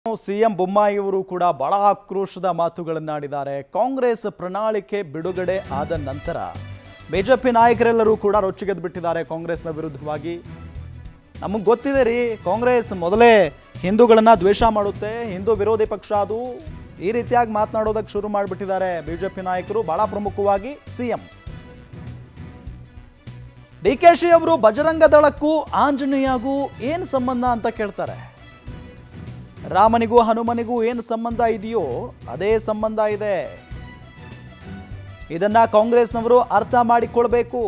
CM ಬೊಮ್ಮಾಯಿಯವರು ಕೂಡ ಬಹಳ ಆಕ್ರೋಶದ ಮಾತುಗಳನ್ನಾಡಿದ್ದಾರೆ ಕಾಂಗ್ರೆಸ್ ಪ್ರಣಾಳಿಕೆ ಬಿಡುಗಡೆ ಆದ ನಂತರ ಬಿಜೆಪಿ ನಾಯಕರೆಲ್ಲರೂ ಕೂಡ ರೊಚ್ಚಿಗೆದ್ದು ಬಿಟ್ಟಿದ್ದಾರೆ ಕಾಂಗ್ರೆಸ್ನ ವಿರುದ್ಧವಾಗಿ ನಮಗೆ ಗೊತ್ತಿದೆ ರೀ ಕಾಂಗ್ರೆಸ್ ಮೊದಲೇ ಹಿಂದೂಗಳನ್ನ ದ್ವೇಷ ಮಾಡುತ್ತೆ ಹಿಂದೂ ವಿರೋಧಿ ಪಕ್ಷ ಅದು ಈ ರೀತಿಯಾಗಿ ಮಾತನಾಡೋದಕ್ಕೆ ಶುರು ಮಾಡಿಬಿಟ್ಟಿದ್ದಾರೆ ಬಿಜೆಪಿ ನಾಯಕರು ಬಹಳ ಪ್ರಮುಖವಾಗಿ ಸಿಎಂ ಡಿ ಕೆ ಶಿ ಅವರು ಬಜರಂಗ ದಳಕ್ಕೂ ಆಂಜನೇಯಗೂ ಏನು ಸಂಬಂಧ ಅಂತ ಕೇಳ್ತಾರೆ ರಾಮನಿಗೂ ಹನುಮನಿಗೂ ಏನು ಸಂಬಂಧ ಇದೆಯೋ ಅದೇ ಸಂಬಂಧ ಇದೆ ಇದನ್ನ ಕಾಂಗ್ರೆಸ್ನವರು ಅರ್ಥ ಮಾಡಿಕೊಳ್ಬೇಕು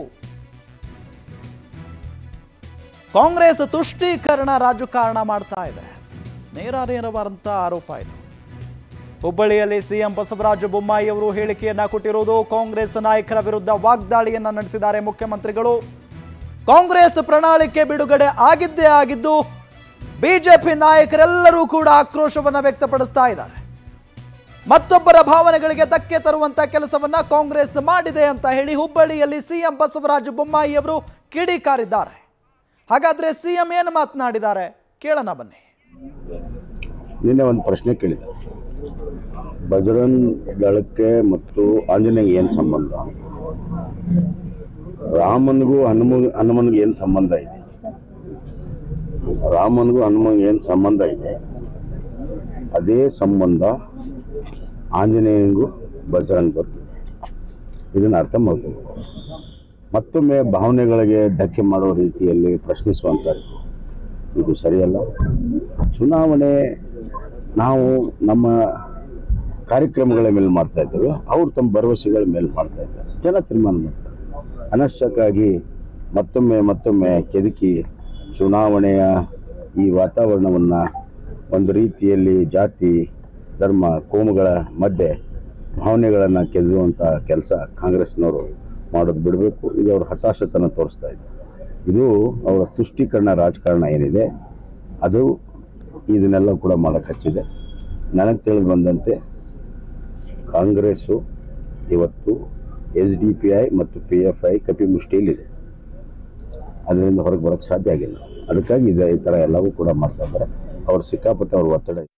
ಕಾಂಗ್ರೆಸ್ ತುಷ್ಟೀಕರಣ ರಾಜಕಾರಣ ಮಾಡ್ತಾ ಇದೆ ನೇರ ನೇರವಾದಂಥ ಆರೋಪ ಇದು ಹುಬ್ಬಳ್ಳಿಯಲ್ಲಿ ಸಿಎಂ ಬಸವರಾಜ ಬೊಮ್ಮಾಯಿ ಅವರು ಹೇಳಿಕೆಯನ್ನ ಕೊಟ್ಟಿರುವುದು ಕಾಂಗ್ರೆಸ್ ನಾಯಕರ ವಿರುದ್ಧ ವಾಗ್ದಾಳಿಯನ್ನ ನಡೆಸಿದ್ದಾರೆ ಮುಖ್ಯಮಂತ್ರಿಗಳು ಕಾಂಗ್ರೆಸ್ ಪ್ರಣಾಳಿಕೆ ಬಿಡುಗಡೆ ಆಗಿದ್ದೇ ಆಗಿದ್ದು ಬಿಜೆಪಿ ನಾಯಕರೆಲ್ಲರೂ ಕೂಡ ಆಕ್ರೋಶವನ್ನ ವ್ಯಕ್ತಪಡಿಸ್ತಾ ಇದ್ದಾರೆ ಮತ್ತೊಬ್ಬರ ಭಾವನೆಗಳಿಗೆ ಧಕ್ಕೆ ತರುವಂತ ಕೆಲಸವನ್ನ ಕಾಂಗ್ರೆಸ್ ಮಾಡಿದೆ ಅಂತ ಹೇಳಿ ಹುಬ್ಬಳ್ಳಿಯಲ್ಲಿ ಸಿಎಂ ಬಸವರಾಜ ಬೊಮ್ಮಾಯಿ ಅವರು ಕಿಡಿಕಾರಿದ್ದಾರೆ ಹಾಗಾದ್ರೆ ಸಿಎಂ ಏನು ಮಾತನಾಡಿದ್ದಾರೆ ಕೇಳೋಣ ಬನ್ನಿ ನಿನ್ನೆ ಒಂದು ಪ್ರಶ್ನೆ ಕೇಳಿದೆ ಬಜರಂಗ್ ದಳಕ್ಕೆ ಮತ್ತು ಆಂಜನೇಯ ಏನು ಸಂಬಂಧ ರಾಮನಿಗೂ ಹನುಮ ಹನುಮನಿಗೆ ಏನು ಸಂಬಂಧ ಇದೆ ರಾಮನಿಗೂ ಹನುಮನಿಗೆ ಏನು ಸಂಬಂಧ ಇದೆ ಅದೇ ಸಂಬಂಧ ಆಂಜನೇಯನಿಗೂ ಬಜರಂಗ್ ಬರ್ತದೆ ಇದನ್ನು ಅರ್ಥ ಮಾಡ್ಕೋಬೇಕು ಮತ್ತೊಮ್ಮೆ ಭಾವನೆಗಳಿಗೆ ಧಕ್ಕೆ ಮಾಡೋ ರೀತಿಯಲ್ಲಿ ಪ್ರಶ್ನಿಸುವಂಥದ್ದು ಇದು ಸರಿಯಲ್ಲ ಚುನಾವಣೆ ನಾವು ನಮ್ಮ ಕಾರ್ಯಕ್ರಮಗಳ ಮೇಲೆ ಮಾಡ್ತಾ ಇದ್ದೇವೆ ಅವ್ರು ತಮ್ಮ ಭರವಸೆಗಳ ಮೇಲೆ ಮಾಡ್ತಾ ಇದ್ದಾರೆ ಜನ ತೀರ್ಮಾನ ಮಾಡ್ತಾರೆ ಅನಶ್ಯಕ್ಕಾಗಿ ಮತ್ತೊಮ್ಮೆ ಮತ್ತೊಮ್ಮೆ ಕೆದಕಿ ಚುನಾವಣೆಯ ಈ ವಾತಾವರಣವನ್ನು ಒಂದು ರೀತಿಯಲ್ಲಿ ಜಾತಿ ಧರ್ಮ ಕೋಮುಗಳ ಮಧ್ಯೆ ಭಾವನೆಗಳನ್ನು ಕೆದರುವಂಥ ಕೆಲಸ ಕಾಂಗ್ರೆಸ್ನವರು ಮಾಡೋದು ಬಿಡಬೇಕು ಇದು ಅವ್ರ ಹತಾಶತನ ತೋರಿಸ್ತಾ ಇದೆ ಇದು ಅವರ ತುಷ್ಟೀಕರಣ ರಾಜಕಾರಣ ಏನಿದೆ ಅದು ಇದನ್ನೆಲ್ಲ ಕೂಡ ಮಾಡಕ್ಕೆ ಹಚ್ಚಿದೆ ನನಗೆ ತಿಳಿದು ಬಂದಂತೆ ಕಾಂಗ್ರೆಸ್ಸು ಇವತ್ತು ಎಸ್ ಡಿ ಪಿ ಐ ಮತ್ತು ಪಿ ಎಫ್ ಐ ಕಪಿಮುಷ್ಟಿಯಲ್ಲಿದೆ ಅದರಿಂದ ಹೊರಗೆ ಬರೋಕ್ಕೆ ಸಾಧ್ಯ ಆಗಿಲ್ಲ ಅದಕ್ಕಾಗಿ ಇದೆ ಈ ಥರ ಎಲ್ಲವೂ ಕೂಡ ಮಾಡ್ತಾ ಇದ್ದಾರೆ ಅವ್ರು ಸಿಕ್ಕಾಪಟ್ಟೆ ಅವ್ರ ಒತ್ತಡ ಇದೆ.